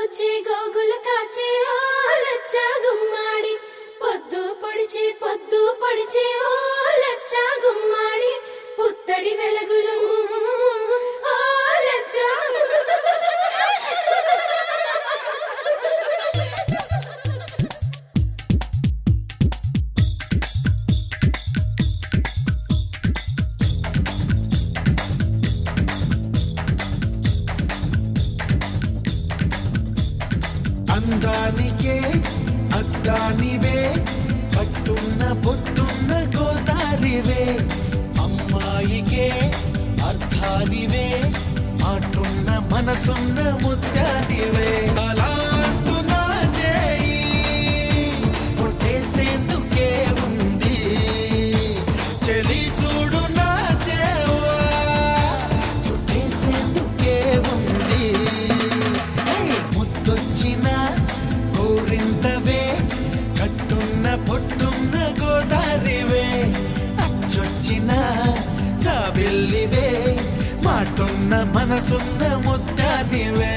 పూచి గోగులు కాచి ఓ లచ్చ గుమ్మాడి పొద్దు పొడిచి పొద్దు పొడిచి ఓ లచ్చ గుమ్మాడి పుత్తడి వెలుగులు ఓ లచ్చ అందానికే అద్దానివే కట్టున్న పొట్టున్న గోదారివే అమ్మాయికే అర్థానివే మాటున్న మనసున్న ముత్యానివే అలా అంటున్నా చేయి కొట్టేసేందుకే ఉంది చెలి చూడు నా చేవా చుట్టేసేందుకే ఉంది ఏయ్, ముద్దొచ్చిన గోరింతవే కట్టున్న పొట్టున్న గోదారివే అచ్చొచ్చిన చావెల్లివే మాటున్న మనసున్న ముత్యానివే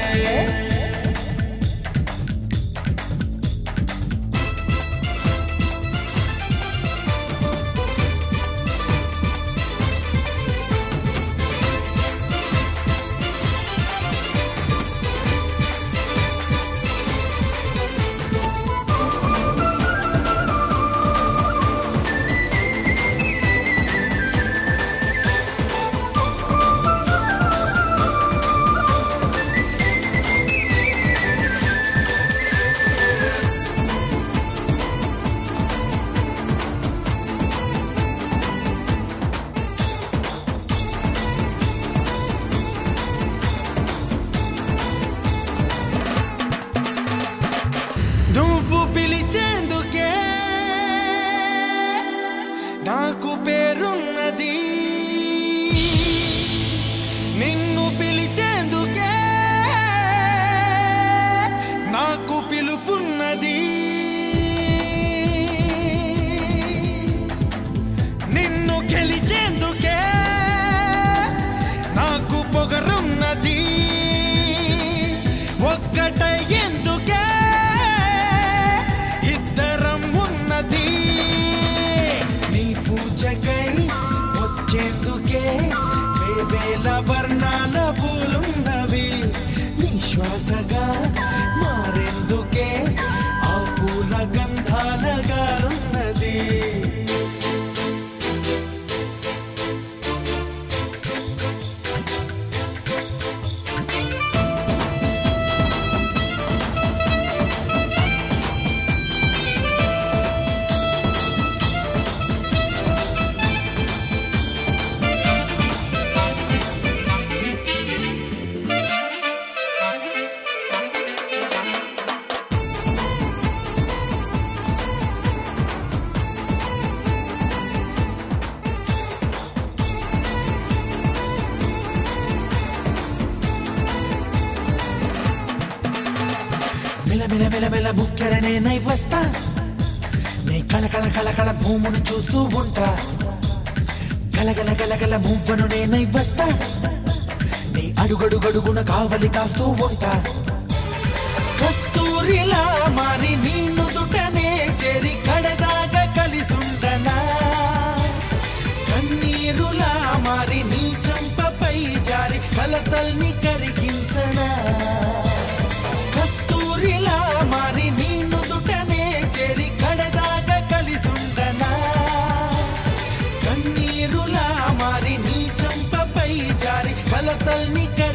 నువ్వు పిలిచేందుకే నాకు పేరున్నది నిన్ను పిలిచేందుకే నాకు పిలుపున్నది నిన్ను గెలిచేందుకే నాకు పొగరున్నది ఒక్కటయ్యేందుకే ఇద్దరం ఉన్నది నీ పూజకై వచ్చేందుకే వేవేల వర్ణాల పూలున్నవి నీ శ్వాసగా మారేందుకే ఆ పూల గంధాల గాలున్నది మెల మెల మెల మెల ముక్కెర నేనై వస్తా నీ కళకళ కళకళ భూమును చూస్తూ ఉంటా గలగల గలగల మువ్వను నేనై వస్తా నీ అడుగడుగడుగున కావలి కాస్తూ ఉంటా కస్తూరిలా మారి నీ నుదుటనే చేరి కడదాగా కలిసుండనా కన్నీరులా మారి నీ చంపపై జారి కలతల్ని కరిగించనా కస్తూరిలా మారి నీ నుదుటనే చేరి కడదాగా కలిసుండనా కన్నీరులా మారి నీ చంపపై జారి కలతల్ని కరిగించనా